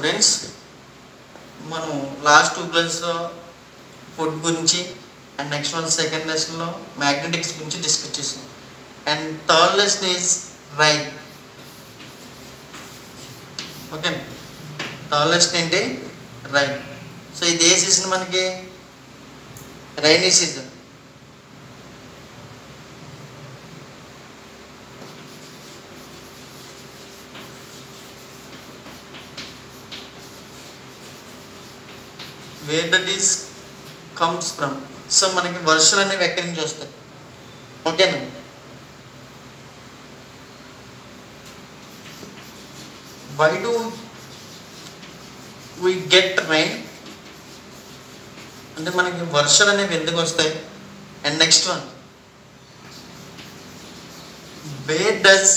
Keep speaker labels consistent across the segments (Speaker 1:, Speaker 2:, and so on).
Speaker 1: students మనం last two క్లాస్లో food గురించి అండ్ నెక్స్ట్ వన్ సెకండ్ లెసన్లో మ్యాగ్నెటిక్స్ గురించి డిస్కస్ చేసాం and third lesson is rain okay third lesson ఏంటి రైన్ సో ఇది ఏ సీజన్ మనకి rainy season where that is comes from so మనకి వర్షాలు అనేవి ఎక్కడి నుంచి వస్తాయి ఓకేనా why do we get rain అంటే మనకి వర్షాలు అనేవి ఎందుకు వస్తాయి and next one where does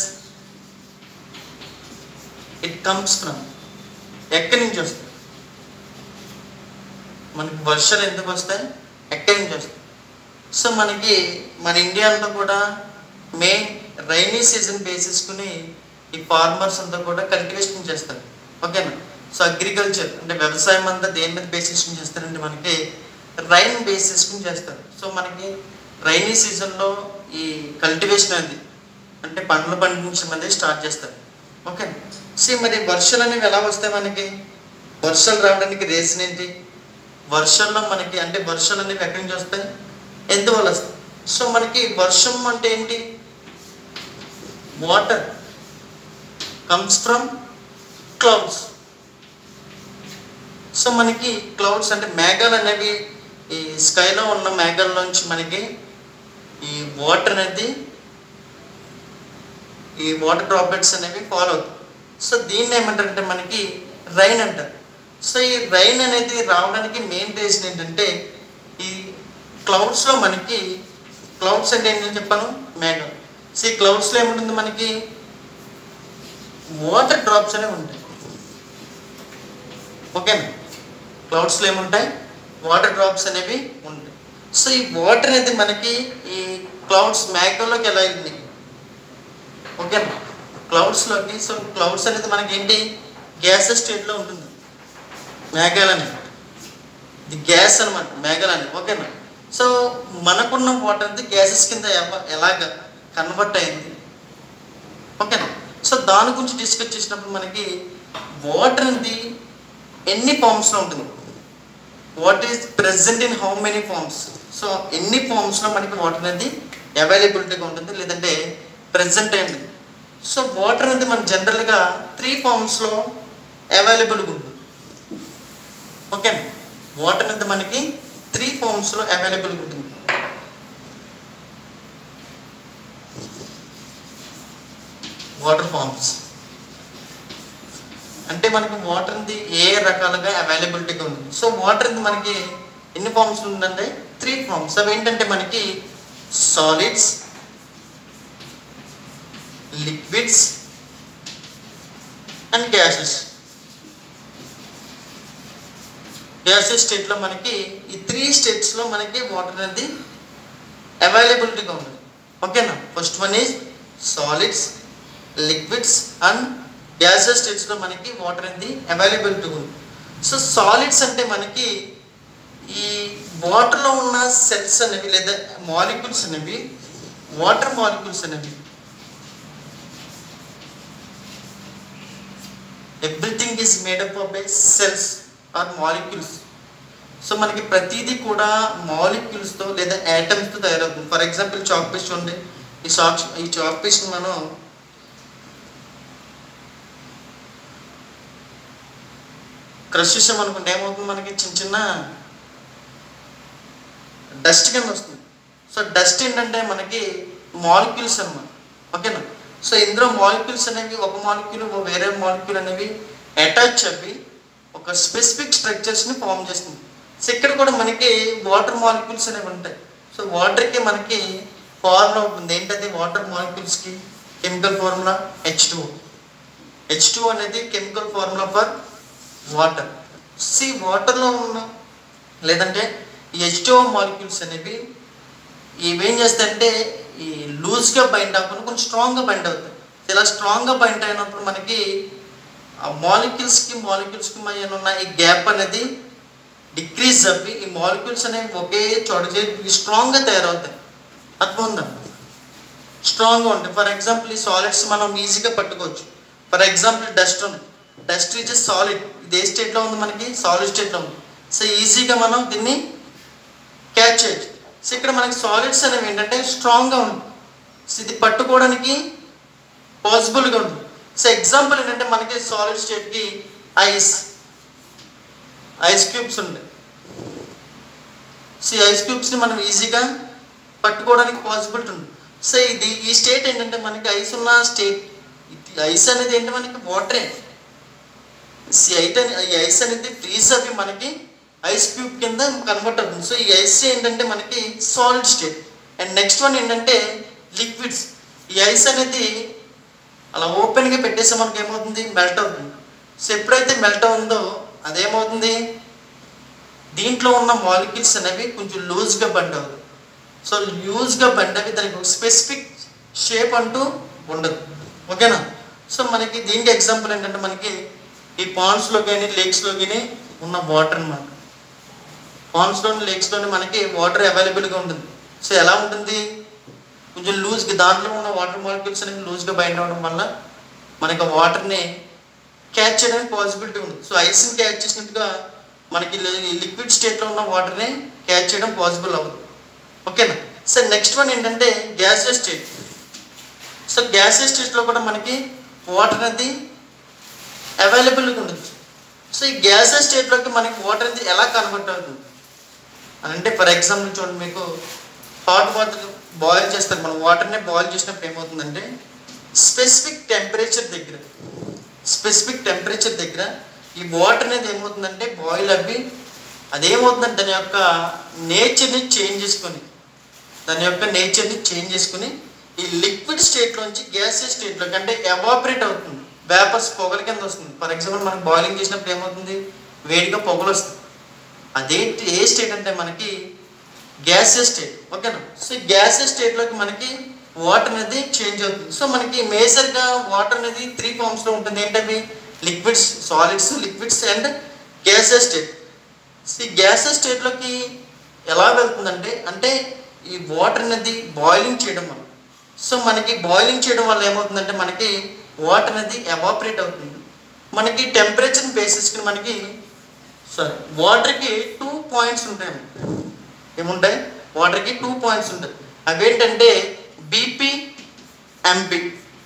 Speaker 1: it comes from ఎక్కడి నుంచి వస్తాయి మనకి వర్షాలు ఎందుకు వస్తాయి ఎక్కడి నుంచి వస్తాయి సో మనకి మన ఇండియా అంతా కూడా మెయిన్ రైనీ సీజన్ బేసిస్కుని ఈ ఫార్మర్స్ అంతా కూడా కల్టివేషన్ చేస్తారు ఓకేనా సో అగ్రికల్చర్ అంటే వ్యవసాయం అంతా దేని మీద బేసిస్ చేస్తారంటే మనకి రైన్ బేసిస్ చేస్తారు సో మనకి రైనీ సీజన్లో ఈ కల్టివేషన్ అనేది అంటే పంటలు పండించడం అనేది స్టార్ట్ చేస్తారు ఓకే సో మరి వర్షాలు అనేవి ఎలా వస్తాయి మనకి వర్షాలు రావడానికి రీజన్ ఏంటి వర్షంలో మనకి అంటే వర్షాలు అనేవి ఎక్కడి నుంచి వస్తాయి ఎందువల్ల వస్తాయి సో మనకి వర్షం అంటే ఏంటి water comes from clouds so మనకి క్లౌడ్స్ అంటే మేఘాలు అనేవి ఈ స్కైలో ఉన్న మేఘాల్లోంచి మనకి ఈ వాటర్ అనేది ఈ వాటర్ డ్రాప్లెట్స్ అనేవి ఫాలో అవుతాయి సో దీన్ని ఏమంటారంటే మనకి రైన్ అంటారు సో ఈ రైన్ అనేది రావడానికి మెయిన్ రీజన్ ఏంటంటే ఈ క్లౌడ్స్లో మనకి క్లౌడ్స్ అంటే ఏంటని చెప్పాను మేఘం సో ఈ క్లౌడ్స్లో ఏముంటుంది మనకి వాటర్ డ్రాప్స్ అనేవి ఉంటాయి ఓకేనా క్లౌడ్స్లో ఏముంటాయి వాటర్ డ్రాప్స్ అనేవి ఉంటాయి సో ఈ వాటర్ అనేది మనకి ఈ క్లౌడ్స్ మేఘంలోకి ఎలా వెళ్ళింది ఓకేనా క్లౌడ్స్లోకి సో క్లౌడ్స్ అనేది మనకి ఏంటి గ్యాస్ స్టేట్లో ఉంటుంది మేఘాలు అనేవి ఇది గ్యాస్ అనమాట మేఘాలు అనేవి ఓకేనా సో మనకున్న వాటర్ అనేది గ్యాసెస్ కింద ఎవ- ఎలాగ కన్వర్ట్ అయింది ఓకేనా సో దాని గురించి డిస్కస్ చేసినప్పుడు మనకి వాటర్ అనేది ఎన్ని ఫామ్స్లో ఉంటుంది what is present in how many forms so ఎన్ని ఫామ్స్లో మనకి వాటర్ అనేది అవైలబిలిటీగా ఉంటుంది లేదంటే ప్రెసెంట్ అయింది సో వాటర్ అనేది మన జనరల్గా త్రీ ఫామ్స్లో అవైలబుల్గా ఉంటుంది ఓకే వాటర్ అనేది మనకి త్రీ ఫామ్స్లో అవైలబుల్గా ఉంటుంది వాటర్ ఫామ్స్ అంటే మనకి వాటర్ అనేది ఏ రకాలుగా అవైలబిలిటీగా ఉంది సో వాటర్ అనేది మనకి ఎన్ని ఫామ్స్ ఉందంటే త్రీ ఫామ్స్ అవి ఏంటంటే మనకి solids liquids and gases gases స్టేట్లో మనకి ఈ త్రీ స్టేట్స్లో మనకి వాటర్ అనేది అవైలబిలిటీగా ఉంది ఓకేనా first one is solids liquids and gases స్టేట్స్లో మనకి వాటర్ అనేది అవైలబిలిటీ ఉంది సో సాలిడ్స్ అంటే మనకి ఈ వాటర్లో ఉన్న సెల్స్ అనేవి లేదా మాలిక్యూల్స్ అనేవి వాటర్ మాలిక్యూల్స్ అనేవి everything is made up of by cells or molecules so మనకి ప్రతిదీ కూడా మాలిక్యూల్స్తో లేదా యాటమ్స్తో తయారవుతుంది ఫర్ ఎగ్జాంపుల్ చాక్ పీస్ చూడండి ఈ చాక్ ఈ చాక్ పీస్ని మనం క్రష్ చేసాం అనుకుంటే ఏమవుతుంది మనకి చిన్న చిన్న డస్ట్ కింద వస్తుంది సో డస్ట్ ఏంటంటే మనకి మాలిక్యూల్స్ అన్నమాట ఓకేనా సో ఇందులో మాలిక్యూల్స్ అనేవి ఒక మాలిక్యూల్ వేరే మాలిక్యూల్ అనేవి అటాచ్ అవి ఒక స్పెసిఫిక్ స్ట్రక్చర్స్ని ఫామ్ చేస్తుంది సో ఇక్కడ కూడా మనకి వాటర్ మాలిక్యూల్స్ అనేవి ఉంటాయి సో వాటర్కి మనకి ఫార్ములా ఉంటుంది ఏంటది వాటర్ మాలిక్యూల్స్కి chemical formula H two H two అనేది కెమికల్ ఫార్ములా ఫర్ వాటర్ సి వాటర్లో ఉన్న లేదంటే ఈ హెచ్ టూ మాలిక్యూల్స్ అనేవి ఇవేం చేస్తాయంటే ఈ లూజ్గా బైండ్ అవ్వకుండా కొంచెం స్ట్రాంగ్గా బైండ్ అవుతాయి ఇలా స్ట్రాంగ్గా బైండ్ అయినప్పుడు మనకి ఆ మాలిక్యూల్స్కి మాలిక్యూల్స్కి మధ్య ఉన్న ఈ గ్యాప్ అనేది డిక్రీజ్ అవ్వి ఈ మాలిక్యూల్స్ అనేవి ఒకే చోట చేరి స్ట్రాంగ్గా తయారవుతాయి అర్థమైందా స్ట్రాంగ్గా ఉంటాయి ఫర్ ఎగ్జాంపుల్ ఈ సాలిడ్స్ మనం ఈజీగా పట్టుకోవచ్చు ఫర్ ఎగ్జాంపుల్ డస్ట్ ఉంది డస్ట్ ఈజ్ సాలిడ్ ఇది ఏ స్టేట్లో ఉంది మనకి సాలిడ్ స్టేట్లో ఉంది సో ఈజీగా మనం దీన్ని క్యాచ్ చేయొచ్చు సో ఇక్కడ మనకి సాలిడ్స్ అనేవి ఏంటంటే స్ట్రాంగ్గా ఉంటుంది సో ఇది పట్టుకోవడానికి పాసిబుల్గా ఉంటుంది సో ఎగ్జాంపుల్ ఏంటంటే మనకి సాలిడ్ స్టేట్కి ఐస్ ఐస్ క్యూబ్స్ ఉంటాయి సో ఈ ఐస్ క్యూబ్స్ని మనం ఈజీగా పట్టుకోవడానికి పాసిబిలిటీ ఉంది సో ఇది ఈ స్టేట్ ఏంటంటే మనకి ఐస్ ఉన్న స్టేట్ ఐస్ అనేది ఏంటి మనకి వాటరే ఈ ఐట్ అని ఈ ఐస్ అనేది ఫ్రీజ్ అవి మనకి ఐస్ క్యూబ్ కింద కన్వర్ట్ అవుతుంది సో ఈ ఐస్ ఏంటంటే మనకి solid state and next one ఏంటంటే లిక్విడ్స్ ఈ ఐస్ అనేది అలా ఓపెన్గా పెట్టేస్తే మనకి ఏమవుతుంది మెల్ట్ అవుతుంది సో ఎప్పుడైతే మెల్ట్ అవుతుందో అదేమవుతుంది దీంట్లో ఉన్న మాలిక్యూల్స్ అనేవి కొంచెం లూజ్గా బండ్ అవుతుంది సో లూజ్గా బండ్ అవి దానికి ఒక స్పెసిఫిక్ షేప్ అంటూ ఉండదు ఓకేనా సో మనకి దీనికి ఎగ్జాంపుల్ ఏంటంటే మనకి ఈ పాండ్స్లో కానీ లేక్స్లో కానీ ఉన్న వాటర్ అనమాట పాండ్స్లోని లేక్స్లోని మనకి వాటర్ అవైలబుల్గా ఉంటుంది సో ఎలా ఉంటుంది కొంచెం లూజ్గా దాంట్లో ఉన్న వాటర్ మాలిక్యూల్స్ అనేవి లూజ్గా బైండ్ అవ్వడం వల్ల మనకి ఆ వాటర్ని క్యాచ్ చేయడానికి పాసిబిలిటీ ఉంది సో ఐస్ని క్యాచ్ చేసినట్టుగా మనకి లిక్విడ్ స్టేట్లో ఉన్న వాటర్ని క్యాచ్ చేయడం పాసిబుల్ అవ్వదు ఓకేనా సో నెక్స్ట్ వన్ ఏంటంటే గ్యాసెస్ స్టేట్ సో గ్యాసెస్ స్టేట్లో కూడా మనకి వాటర్ అనేది అవైలబుల్గా ఉంటుంది సో ఈ గ్యాసెస్ స్టేట్లోకి మనకి వాటర్ అనేది ఎలా కన్వర్ట్ అవుతుంది అని అంటే ఫర్ ఎగ్జాంపుల్ చూడండి మీకు హాట్ వాటర్ బాయిల్ చేస్తారు మనం వాటర్ని బాయిల్ చేసినప్పుడు ఏమవుతుందంటే స్పెసిఫిక్ టెంపరేచర్ దగ్గర స్పెసిఫిక్ టెంపరేచర్ దగ్గర ఈ వాటర్ అనేది ఏమవుతుందంటే బాయిల్ అవ్వి అదేమవుతుందంటే దాని యొక్క నేచర్ని చేంజ్ చేసుకొని దాని యొక్క నేచర్ని చేంజ్ చేసుకుని ఈ లిక్విడ్ స్టేట్లోంచి గ్యాసెస్ స్టేట్లోకి అంటే ఎవాపరేట్ అవుతుంది వేపర్స్ పొగల కింద వస్తుంది ఫర్ ఎగ్జాంపుల్ మనకి బాయిలింగ్ చేసినప్పుడు ఏమవుతుంది వేడిగా పొగలు వస్తుంది అదేంటి ఏ స్టేట్ అంటే మనకి గ్యాసెస్ స్టేట్ ఓకేనా సో ఈ గ్యాసెస్ స్టేట్లోకి మనకి వాటర్ అనేది చేంజ్ అవుతుంది సో మనకి మేజర్గా వాటర్ అనేది త్రీ ఫామ్స్లో ఉంటుంది ఏంటవి liquids solids liquids and gases state ఈ గ్యాసెస్ స్టేట్లోకి ఎలా వెళ్తుందంటే అంటే ఈ వాటర్ అనేది బాయిలింగ్ చేయడం వల్ల సో మనకి బాయిలింగ్ చేయడం వల్ల ఏమవుతుందంటే మనకి వాటర్ అనేది ఎవాపరేట్ అవుతుంది మనకి టెంపరేచర్ బేసిస్కి మనకి సారీ వాటర్కి టూ పాయింట్స్ ఉంటాయి ఏముంటాయి వాటర్కి టూ పాయింట్స్ ఉంటాయి అవేంటంటే బీపీ ఎంపీ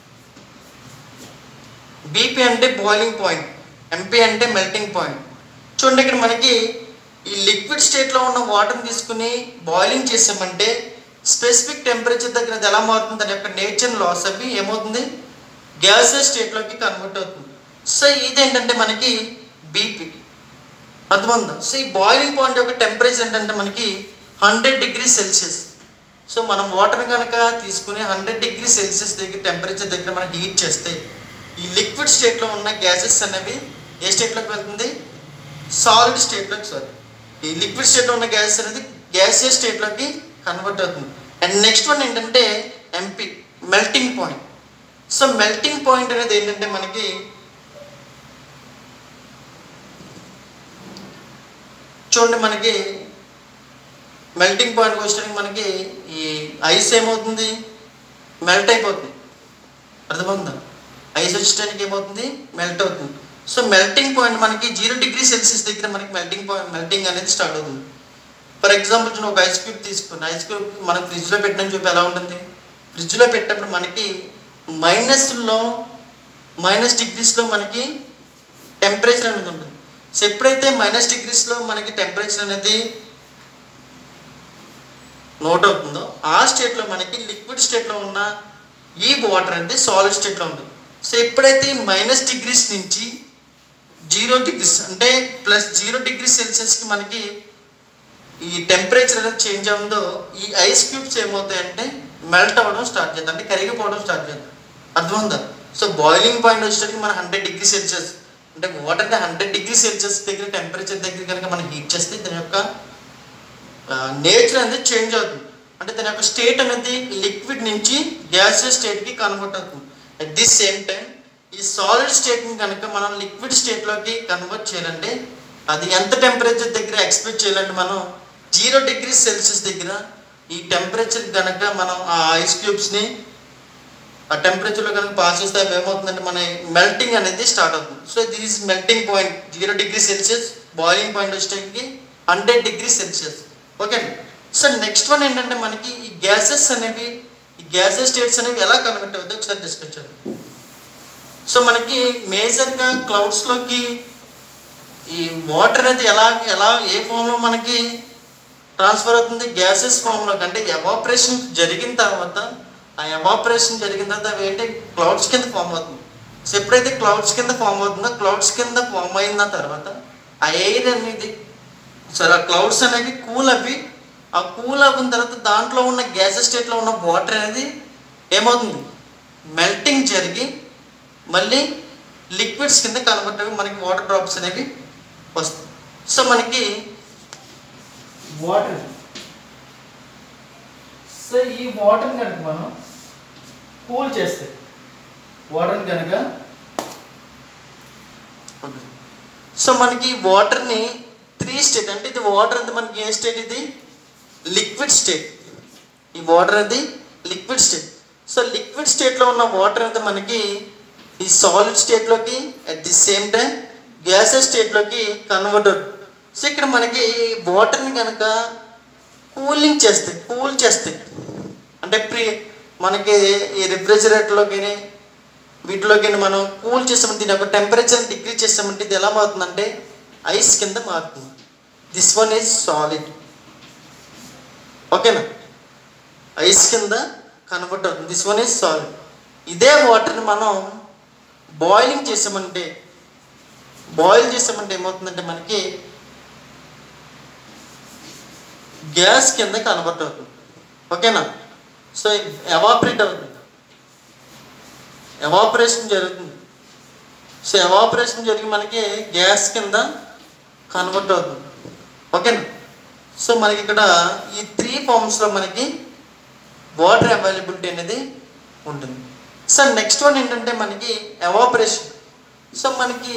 Speaker 1: బీపీ అంటే బాయిలింగ్ పాయింట్ ఎంపీ అంటే మెల్టింగ్ పాయింట్ చూడండి ఇక్కడ మనకి ఈ లిక్విడ్ స్టేట్లో ఉన్న వాటర్ని తీసుకుని బాయిలింగ్ చేసామంటే స్పెసిఫిక్ టెంపరేచర్ దగ్గర అది ఎలా మారుతుంది దాని యొక్క నేచర్ లాస్ అవి ఏమవుతుంది గ్యాసెస్ స్టేట్లోకి కన్వర్ట్ అవుతుంది సో ఇదేంటంటే మనకి బీపీ అర్థమైందా సో ఈ బాయిలింగ్ పాయింట్ యొక్క టెంపరేచర్ ఏంటంటే మనకి హండ్రెడ్ డిగ్రీ సెల్సియస్ సో మనం వాటర్ కనుక తీసుకుని హండ్రెడ్ డిగ్రీ సెల్సియస్ దగ్గర టెంపరేచర్ దగ్గర మనం హీట్ చేస్తే ఈ లిక్విడ్ స్టేట్లో ఉన్న గ్యాసెస్ అనేవి ఏ స్టేట్లోకి వెళ్తుంది సాలిడ్ స్టేట్లోకి సారీ ఈ లిక్విడ్ స్టేట్లో ఉన్న గ్యాసెస్ అనేది గ్యాసియస్ స్టేట్లోకి కన్వర్ట్ అవుతుంది అండ్ నెక్స్ట్ వన్ ఏంటంటే MP melting point so melting point అనేది ఏంటంటే మనకి చూడండి మనకి మెల్టింగ్ పాయింట్ వచ్చడానికి మనకి ఈ ఐస్ ఏమవుతుంది మెల్ట్ అయిపోతుంది అర్థమవుతుందా ఐస్ వచ్చడానికి ఏమవుతుంది మెల్ట్ అవుతుంది సో మెల్టింగ్ పాయింట్ మనకి జీరో డిగ్రీ సెల్సియస్ దగ్గర మనకి మెల్టింగ్ పాయింట్ మెల్టింగ్ అనేది స్టార్ట్ అవుతుంది ఫర్ ఎగ్జాంపుల్ చూడండి ఒక ఐస్ క్యూబ్ తీసుకుని ఐస్ క్యూబ్ మనం ఫ్రిడ్జ్లో పెట్టిన చూపి ఎలా ఉంటుంది ఫ్రిడ్జ్లో పెట్టినప్పుడు మనకి మైనస్లో మైనస్ డిగ్రీస్లో మనకి టెంపరేచర్ అనేది ఉంటుంది సో ఎప్పుడైతే మైనస్ డిగ్రీస్లో మనకి టెంపరేచర్ అనేది నోట్ అవుతుందో ఆ స్టేట్లో మనకి లిక్విడ్ స్టేట్లో ఉన్న ఈ వాటర్ అనేది సాలిడ్ స్టేట్లో ఉంటుంది సో ఎప్పుడైతే మైనస్ డిగ్రీస్ నుంచి జీరో డిగ్రీస్ అంటే ప్లస్ జీరో డిగ్రీ సెల్సియస్కి మనకి ఈ టెంపరేచర్ అనేది చేంజ్ అవుతుందో ఈ ఐస్ క్యూబ్స్ ఏమవుతాయంటే మెల్ట్ అవ్వడం స్టార్ట్ చేద్దాం అంటే కరిగిపోవడం స్టార్ట్ చేద్దాం అర్థమైందా సో బాయిలింగ్ పాయింట్ వచ్చేసరికి మన హండ్రెడ్ డిగ్రీ సెల్సియస్ అంటే వాటర్ హండ్రెడ్ డిగ్రీ సెల్సియస్ దగ్గర టెంపరేచర్ దగ్గర కనుక మనం హీట్ చేస్తే దాని యొక్క నేచర్ అనేది చేంజ్ అవుతుంది అంటే దాని యొక్క స్టేట్ అనేది లిక్విడ్ నుంచి గ్యాసియస్ స్టేట్కి కన్వర్ట్ అవుతుంది అట్ ది సేమ్ టైం ఈ సాలిడ్ స్టేట్ని కనుక మనం లిక్విడ్ స్టేట్లోకి కన్వర్ట్ చేయాలంటే అది ఎంత టెంపరేచర్ దగ్గర ఎక్స్పెక్ట్ చేయాలంటే మనం జీరో డిగ్రీ సెల్సియస్ దగ్గర ఈ టెంపరేచర్ కనుక మనం ఆ ఐస్ క్యూబ్స్ని ఆ టెంపరేచర్లో కనుక పాస్ చేస్తే అవి ఏమవుతుందంటే మన మెల్టింగ్ అనేది స్టార్ట్ అవుతుంది so this melting point zero degree celsius boiling point వచ్చేకి hundred degree celsius okay so next one ఏంటంటే మనకి ఈ గ్యాసెస్ అనేవి ఈ గ్యాసెస్ స్టేట్స్ అనేవి ఎలా కన్వర్ట్ అవుతాయి ఒకసారి డిస్కస్ చేద్దాం సో మనకి మేజర్గా క్లౌడ్స్లోకి ఈ వాటర్ అనేది ఎలా ఎలా ఏ ఫామ్లో మనకి ట్రాన్స్ఫర్ అవుతుంది గ్యాసెస్ ఫామ్లో అంటే ఎవాపరేషన్ జరిగిన తర్వాత ఆ ఎవాపరేషన్ జరిగిన తర్వాత అవి ఏంటి క్లౌడ్స్ కింద ఫామ్ అవుతుంది సో ఎప్పుడైతే క్లౌడ్స్ కింద ఫామ్ అవుతుందో క్లౌడ్స్ కింద ఫామ్ అయిన తర్వాత ఆ ఎయిర్ అనేది సరే ఆ క్లౌడ్స్ అనేవి కూల్ అవి ఆ కూల్ అవ్విన తర్వాత దాంట్లో ఉన్న గ్యాసెస్ స్టేట్లో ఉన్న వాటర్ అనేది ఏమవుతుంది మెల్టింగ్ జరిగి మళ్ళీ లిక్విడ్స్ కింద కన్వర్ట్ అయ్యి మనకి వాటర్ డ్రాప్స్ అనేవి వస్తాయి సో మనకి వాటర్ సో ఈ వాటర్ కనుక మనం కూల్ చేస్తే వాటర్ కనుక సో మనకి వాటర్ని త్రీ స్టేట్ అంటే ఇది వాటర్ అంటే మనకి ఏ స్టేట్ ఇది లిక్విడ్ స్టేట్ ఈ వాటర్ అది లిక్విడ్ స్టేట్ సో లిక్విడ్ స్టేట్లో ఉన్న వాటర్ అయితే మనకి ఈ సాలిడ్ స్టేట్లోకి at the same time gases స్టేట్లోకి కన్వర్ట్ అవుతుంది సో ఇక్కడ మనకి వాటర్ని కనుక కూలింగ్ చేస్తాయి కూల్ చేస్తాయి అంటే ప్రీ మనకి ఈ రిఫ్రిజిరేటర్లోకి వీటిలోకి మనం కూల్ చేసామంటే దీని యొక్క టెంపరేచర్ డిగ్రీ చేసామంటే ఇది ఎలా మారుతుందంటే ఐస్ కింద మారుతుంది దిస్ వన్ ఈజ్ సాలిడ్ ఓకేనా ఐస్ కింద కన్వర్ట్ అవుతుంది దిస్ వన్ ఈజ్ సాలిడ్ ఇదే వాటర్ని మనం బాయిలింగ్ చేసామంటే బాయిల్ చేసామంటే ఏమవుతుందంటే మనకి గ్యాస్ కింద కన్వర్ట్ అవుతుంది ఓకేనా సో ఎవాపరేట్ అవుతుంది ఎవాపరేషన్ జరుగుతుంది సో ఎవాపరేషన్ జరిగి మనకి గ్యాస్ కింద కన్వర్ట్ అవుతుంది ఓకేనా సో మనకి ఇక్కడ ఈ త్రీ ఫార్మ్స్లో మనకి వాటర్ అవైలబిలిటీ అనేది ఉంటుంది సో నెక్స్ట్ వన్ ఏంటంటే మనకి ఎవాపరేషన్ సో మనకి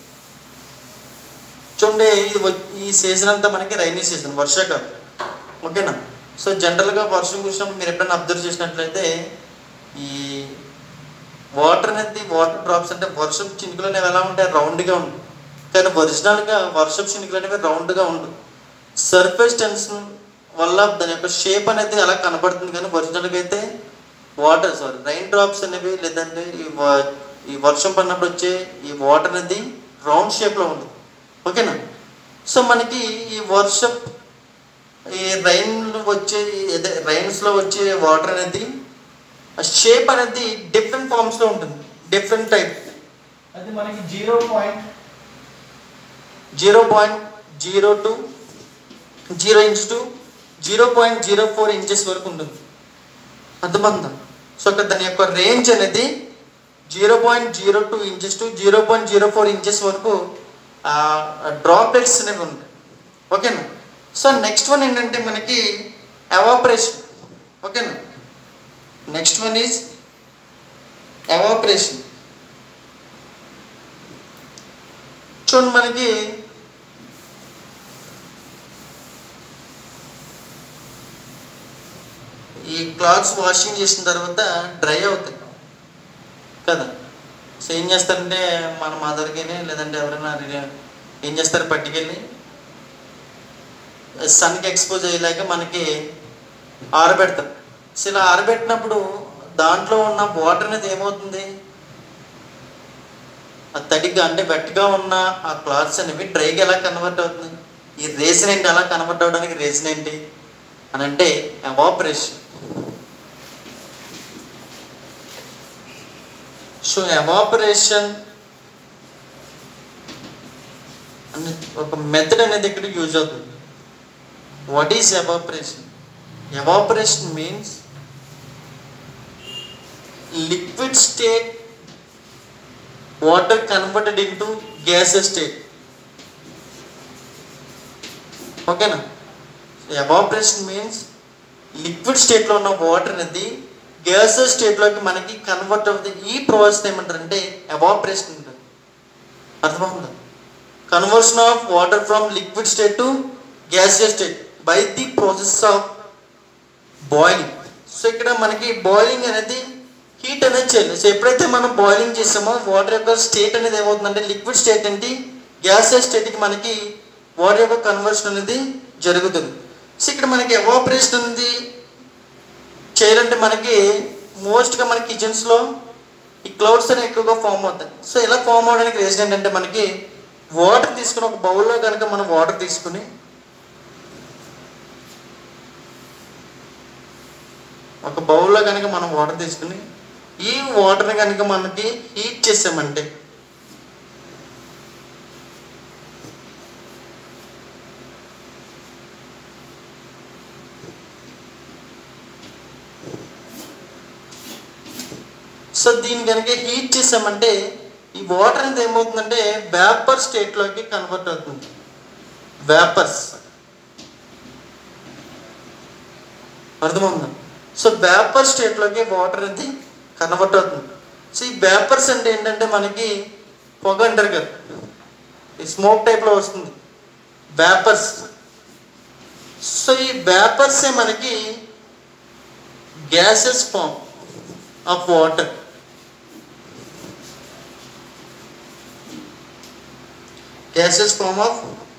Speaker 1: చూడండి ఇది వ- ఈ సీజన్ అంతా మనకి రైనీ సీజన్ వర్షాకాలం ఓకేనా సో జనరల్గా వర్షం కురిసినప్పుడు మీరు ఎప్పుడైనా అబ్జర్వ్ చేసినట్లయితే ఈ వాటర్ అనేది వాటర్ డ్రాప్స్ అంటే వర్షం చినుకులు అనేవి ఎలా ఉంటాయి రౌండ్గా ఉంటాయి కానీ ఒరిజినల్గా వర్షం చినుకులు అనేవి రౌండ్గా ఉండవు సర్ఫేస్ టెన్షన్ వల్ల దాని యొక్క షేప్ అనేది అలా కనబడుతుంది కానీ ఒరిజినల్గా అయితే వాటర్ సారీ రైన్ డ్రాప్స్ అనేవి లేదంటే ఈ వ- ఈ వర్షం పడినప్పుడు వచ్చే ఈ వాటర్ అనేది రౌండ్ షేప్లో ఉంటుంది ఓకేనా సో మనకి ఈ వర్షం ఈ రైన్ వచ్చే అదే రైన్స్లో వచ్చే వాటర్ అనేది ఆ షేప్ అనేది డిఫరెంట్ ఫార్మ్స్లో ఉంటుంది డిఫరెంట్ టైప్ అది మనకి zero point zero point zero two zero inch to zero point zero four inches వరకు ఉంటుంది అర్థమంతా సో ఇక్కడ దాని యొక్క రేంజ్ అనేది zero point zero two inches to zero point zero four inches వరకు డ్రాప్లెట్స్ అనేవి ఉంటాయి ఓకేనా సో నెక్స్ట్ వన్ ఏంటంటే మనకి ఎవాపరేషన్ ఓకేనా నెక్స్ట్ వన్ ఈజ్ ఎవాపరేషన్ చూడండి మనకి ఈ క్లాత్స్ వాషింగ్ చేసిన తర్వాత డ్రై అవుతాయి కదా సో ఏం చేస్తారంటే మన మదర్కి లేదంటే ఎవరైనా రిలే- ఏం చేస్తారు పట్టుకెళ్ళి సన్కి ఎక్స్పోజ్ అయ్యేలాగా మనకి ఆరబెడతారు సో ఇలా ఆరబెట్టినప్పుడు దాంట్లో ఉన్న వాటర్ అనేది ఏమవుతుంది ఆ తడిగా అంటే వెట్గా ఉన్న ఆ క్లాత్స్ అనేవి డ్రైగా ఎలా కన్వర్ట్ అవుతుంది ఈ రేషన్ ఏంటి అలా కన్వర్ట్ అవడానికి రీజన్ ఏంటి అని అంటే ఎవాపరేషన్ సో ఎవాపరేషన్ అనే ఒక మెథడ్ అనేది ఇక్కడ యూజ్ అవుతుంది what is evaporation evaporation means liquid state water converted into gases state ఓకేనా ఎవాపరేషన్ మీన్స్ లిక్విడ్ స్టేట్లో ఉన్న వాటర్ అనేది గ్యాసెస్ స్టేట్లోకి మనకి కన్వర్ట్ అవుతుంది ఈ ప్రాసెస్ ఏమంటారంటే ఎవాపరేషన్ అంటారు అర్థమవుతుందా conversion of water from liquid state to gaseous state by the process of boiling so ఇక్కడ మనకి బాయిలింగ్ అనేది హీట్ అనేది చేయాలి సో ఎప్పుడైతే మనం బాయిలింగ్ చేసామో వాటర్ యొక్క స్టేట్ అనేది ఏమవుతుందంటే లిక్విడ్ స్టేట్ ఏంటి గ్యాసియస్ స్టేట్కి మనకి వాటర్ యొక్క కన్వర్షన్ అనేది జరుగుతుంది సో ఇక్కడ మనకి ఎవాపరేషన్ అనేది చేయాలంటే మనకి మోస్ట్గా మన కిచెన్స్లో ఈ క్లౌడ్స్ అనేవి ఎక్కువగా ఫామ్ అవుతాయి సో ఇలా ఫామ్ అవడానికి రీజన్ ఏంటంటే మనకి వాటర్ తీసుకుని ఒక బౌల్లో కనుక మనం వాటర్ తీసుకుని ఒక బౌల్లో కనుక మనం వాటర్ తీసుకుని ఈ వాటర్ కనుక మనకి హీట్ చేసామంటే సో దీన్ని కనుక హీట్ చేసామంటే ఈ వాటర్ అనేది ఏమవుతుందంటే వేపర్ స్టేట్లోకి కన్వర్ట్ అవుతుంది వేపర్స్ అర్థమవుతుందా సో వేపర్ స్టేట్లోకి వాటర్ అనేది కన్వర్ట్ అవుతుంది సో ఈ వేపర్స్ అంటే ఏంటంటే మనకి పొగ అంటారు కదా ఈ స్మోక్ టైప్లో వస్తుంది వేపర్స్ సో ఈ వేపర్సే మనకి gases form of water gases form of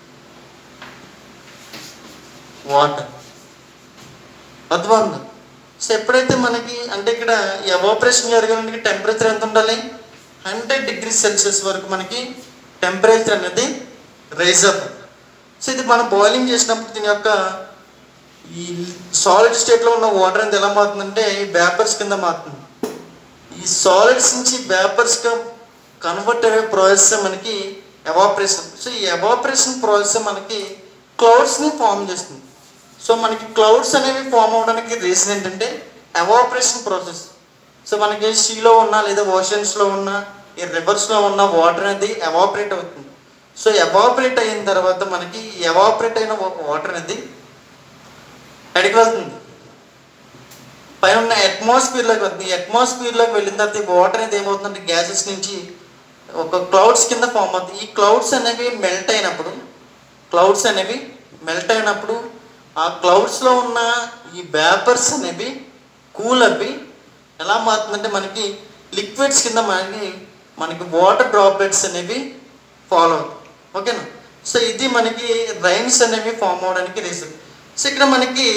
Speaker 1: water అర్థమవుతుంది సో ఎప్పుడైతే మనకి అంటే ఇక్కడ ఎవాపరేషన్ జరగడానికి టెంపరేచర్ ఎంత ఉండాలి హండ్రెడ్ డిగ్రీ సెల్సియస్ వరకు మనకి టెంపరేచర్ అనేది రైజ్ అప్ సో ఇది మనం బాయిలింగ్ చేసినప్పుడు దీని యొక్క ఈ సాలిడ్ స్టేట్లో ఉన్న వాటర్ అనేది ఎలా మారుతుందంటే ఈ వేపర్స్ కింద మారుతుంది ఈ సాలిడ్స్ నుంచి వేపర్స్గా కన్వర్ట్ అయ్యే ప్రాసెస్ మనకి ఎవాపరేషన్ సో ఈ ఎవాపరేషన్ ప్రాసెస్ మనకి క్లౌడ్స్ని ఫామ్ చేస్తుంది సో మనకి క్లౌడ్స్ అనేవి ఫామ్ అవడానికి రీజన్ ఏంటంటే ఎవాపరేషన్ ప్రాసెస్ సో మనకి సీలో ఉన్న లేదా ఓషన్స్లో ఉన్న ఈ రివర్స్లో ఉన్న వాటర్ అనేది ఎవాపరేట్ అవుతుంది సో ఎవాపరేట్ అయిన తర్వాత మనకి ఎవాపరేట్ అయిన వాటర్ అనేది ఎక్కడికి వెళ్తుంది పైన ఉన్న అట్మాస్ఫియర్లోకి వెళ్తుంది అట్మాస్ఫియర్లోకి వెళ్ళిన తర్వాత ఈ వాటర్ అనేది ఏమవుతుందంటే గ్యాసెస్ నుంచి ఒక క్లౌడ్స్ కింద ఫామ్ అవుతుంది ఈ క్లౌడ్స్ అనేవి మెల్ట్ అయినప్పుడు క్లౌడ్స్ అనేవి మెల్ట్ అయినప్పుడు ఆ క్లౌడ్స్లో ఉన్న ఈ వేపర్స్ అనేవి కూల్ అవి ఎలా మారుతుందంటే మనకి లిక్విడ్స్ కింద మనకి మనకి వాటర్ డ్రాప్లెట్స్ అనేవి ఫాలో అవుతాయి ఓకేనా సో ఇది మనకి రైన్స్ అనేవి ఫామ్ అవడానికి రీజన్ సో ఇక్కడ మనకి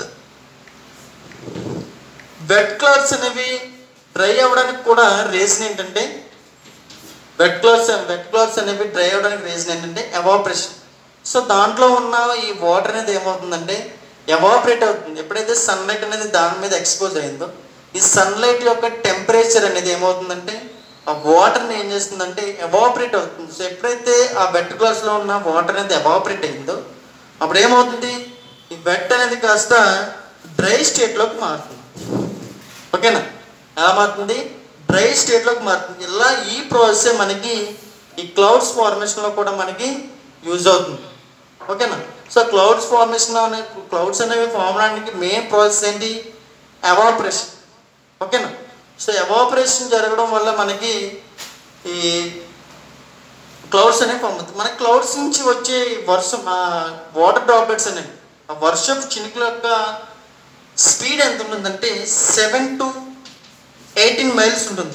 Speaker 1: వెట్ క్లాత్స్ అనేవి డ్రై అవ్వడానికి కూడా రీజన్ ఏంటంటే వెట్ క్లాత్స్ వెట్ క్లాత్స్ అనేవి డ్రై అవ్వడానికి రీజన్ ఏంటంటే ఎవాపరేషన్ సో దాంట్లో ఉన్న ఈ వాటర్ అనేది ఏమవుతుందంటే ఎవాపరేట్ అవుతుంది ఎప్పుడైతే సన్లైట్ అనేది దాని మీద ఎక్స్పోజ్ అయిందో ఈ సన్లైట్ యొక్క టెంపరేచర్ అనేది ఏమవుతుందంటే ఆ వాటర్ని ఏం చేస్తుందంటే ఎవాపరేట్ అవుతుంది సో ఎప్పుడైతే ఆ వెట్ గ్లాస్లో ఉన్న వాటర్ అనేది ఎవాపరేట్ అయిందో అప్పుడు ఏమవుతుంది ఈ వెట్ అనేది కాస్త డ్రై స్టేట్లోకి మారుతుంది ఓకేనా ఎలా మారుతుంది డ్రై స్టేట్లోకి మారుతుంది ఇలా ఈ ప్రాసెస్ మనకి ఈ క్లౌడ్స్ ఫార్మేషన్లో కూడా మనకి యూజ్ అవుతుంది ఓకేనా సో క్లౌడ్స్ ఫార్మేషన్ అనే క్లౌడ్స్ అనేవి ఫామ్ అవడానికి మెయిన్ ప్రాసెస్ ఏంటి ఎవాపరేషన్ ఓకేనా సో ఎవాపరేషన్ జరగడం వల్ల మనకి ఈ క్లౌడ్స్ అనేవి ఫామ్ అవుతుంది మన క్లౌడ్స్ నుంచి వచ్చే ఈ వర్షం వాటర్ డ్రాప్లెట్స్ అనేవి ఆ వర్షపు చినుకుల యొక్క స్పీడ్ ఎంత ఉంటుందంటే సెవెన్ టు ఎయిటీన్ మైల్స్ ఉంటుంది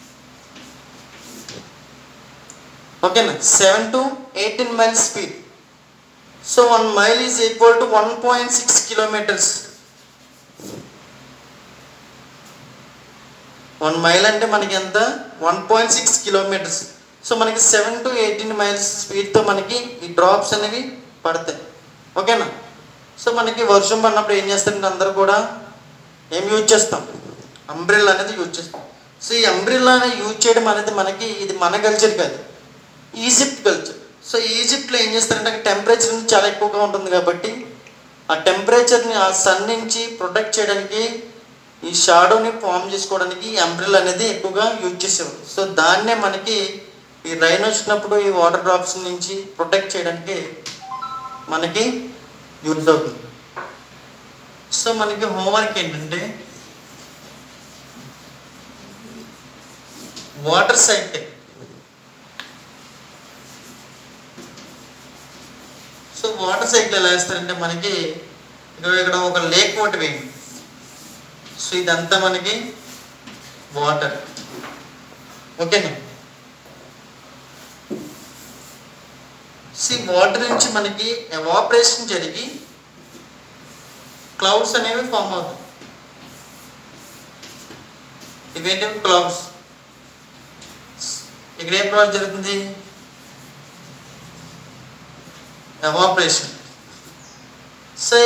Speaker 1: ఓకేనా seven to eighteen miles speed so one mile is equal to one point six kilometres one mile అంటే మనకి ఎంత one point six kilometres so మనకి సెవెన్ టు ఎయిటీన్ మైల్స్ స్పీడ్తో మనకి ఈ డ్రాప్స్ అనేవి పడతాయి ఓకేనా సో మనకి వర్షం పడినప్పుడు ఏం చేస్తారంటే అందరూ కూడా ఏం యూజ్ చేస్తాం అంబ్రిల్లా అనేది యూజ్ చేస్తాం సో ఈ అంబ్రిల్లా యూజ్ చేయడం అనేది మనకి ఇది మన కల్చర్ కాదు ఈజిప్ట్ కల్చర్ సో ఈజిప్ట్లో ఏం చేస్తారంటే అక్కడ టెంపరేచర్ చాలా ఎక్కువగా ఉంటుంది కాబట్టి ఆ టెంపరేచర్ని ఆ సన్ నుంచి ప్రొటెక్ట్ చేయడానికి ఈ షాడోని ఫామ్ చేసుకోవడానికి ఈ అంబ్రిల్ అనేది ఎక్కువగా యూజ్ చేసేవారు సో దాన్నే మనకి ఈ రైన్ వచ్చినప్పుడు ఈ వాటర్ డ్రాప్స్ నుంచి ప్రొటెక్ట్ చేయడానికి మనకి యూజ్ అవుతుంది సో మనకి హోంవర్క్ ఏంటంటే water cycle so water cycle ఎలా వేస్తారంటే మనకి ఇక్కడ ఇక్కడ ఒక లేక్ ఒకటి వేయండి సో ఇదంతా మనకి వాటర్ ఓకేనా సి వాటర్ నుంచి మనకి ఎవాపరేషన్ జరిగి క్లౌడ్స్ అనేవి ఫామ్ అవుతాయి ఇవేంటి క్లౌడ్స్ ఇక్కడ ఏం ప్రాసెస్ జరుగుతుంది ఎవాపరేషన్ సో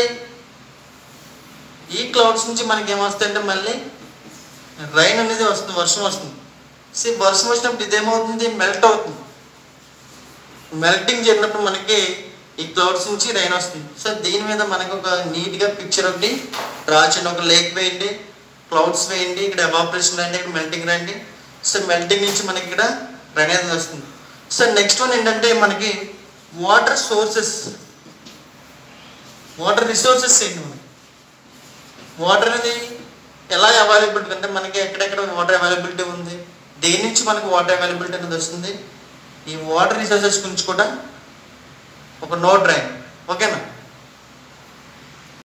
Speaker 1: ఈ క్లౌడ్స్ నుంచి మనకి ఏమొస్తాయంటే మళ్ళీ రైన్ అనేది వస్తుంది వర్షం వస్తుంది సి వర్షం వచ్చినప్పుడు ఇదేమవుతుంది మెల్ట్ అవుతుంది మెల్టింగ్ జరిగినప్పుడు మనకి ఈ క్లౌడ్స్ నుంచి రైన్ వస్తుంది సో దీని మీద మనకు ఒక నీట్గా పిక్చర్ ఒకటి డ్రా చేయండి ఒక లేక్ వేయండి క్లౌడ్స్ వేయండి ఇక్కడ ఎవాపరేషన్ రండి ఇక్కడ మెల్టింగ్ రండి సో మెల్టింగ్ నుంచి మనకి ఇక్కడ రైన్ అనేది వస్తుంది సో నెక్స్ట్ వన్ ఏంటంటే మనకి వాటర్ సోర్సెస్ వాటర్ రిసోర్సెస్ ఏంటి మనకి వాటర్ అనేది ఎలా అవైలబిలిటీ అంటే మనకి ఎక్కడెక్కడ వాటర్ అవైలబిలిటీ ఉంది దేని నుంచి మనకి వాటర్ అవైలబిలిటీ అనేది వస్తుంది ఈ వాటర్ రిసోర్సెస్ గురించి కూడా ఒక నోట్ రాయండి ఓకేనా